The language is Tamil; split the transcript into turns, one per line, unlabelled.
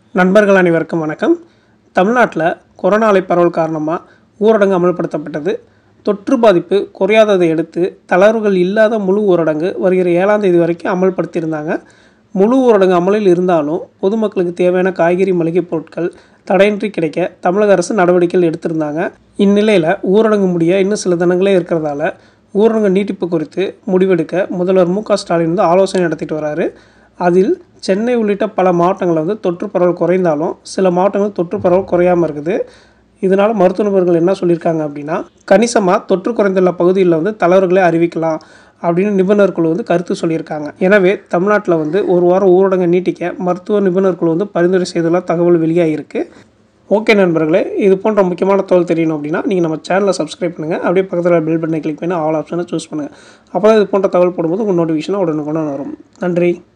நண்பர்கள் அனைவருக்கும் வணக்கம் தமிழ்நாட்டில் கொரோனா அலை பரவல் காரணமாக ஊரடங்கு அமல்படுத்தப்பட்டது தொற்று பாதிப்பு குறையாததை அடுத்து தளர்வுகள் இல்லாத முழு ஊரடங்கு வருகிற ஏழாம் தேதி வரைக்கும் அமல்படுத்தியிருந்தாங்க முழு ஊரடங்கு அமலில் இருந்தாலும் பொதுமக்களுக்கு தேவையான காய்கறி மளிகைப் பொருட்கள் தடையின்றி கிடைக்க தமிழக அரசு நடவடிக்கைகள் எடுத்திருந்தாங்க இந்நிலையில் ஊரடங்கு முடிய இன்னும் சில தினங்களே இருக்கிறதால ஊரடங்கு நீட்டிப்பு குறித்து முடிவெடுக்க முதல்வர் மு க ஸ்டாலின் வந்து ஆலோசனை நடத்திட்டு வராரு அதில் சென்னை உள்ளிட்ட பல மாவட்டங்களில் வந்து தொற்று பரவல் குறைந்தாலும் சில மாவட்டங்கள் தொற்று பரவல் குறையாமல் இருக்குது இதனால் மருத்துவ நிபுணர்கள் என்ன சொல்லியிருக்காங்க அப்படின்னா கணிசமாக தொற்று குறைந்துள்ள பகுதியில் வந்து தளர்வுகளை அறிவிக்கலாம் அப்படின்னு நிபுணர் குழு வந்து கருத்து சொல்லியிருக்காங்க எனவே தமிழ்நாட்டில் வந்து ஒரு வாரம் ஊரடங்கை நீட்டிக்க மருத்துவ நிபுணர் குழு வந்து பரிந்துரை செய்துள்ள தகவல் வெளியாகிருக்கு ஓகே நண்பர்களே இது போன்ற முக்கியமான தகவல் தெரியணும் அப்படின்னா நீங்கள் நம்ம சேனலை சப்ஸ்கிரைப் பண்ணுங்கள் அப்படியே பக்கத்தில் பெல் பட்டனை கிளிக் பண்ணி ஆல் ஆப்ஷனை சூஸ் பண்ணுங்கள் அப்போ இது போன்ற தகவல் போடும்போது உங்கள் நோட்டிஃபிகேஷனாக உடனுக்குடன் வரும் நன்றி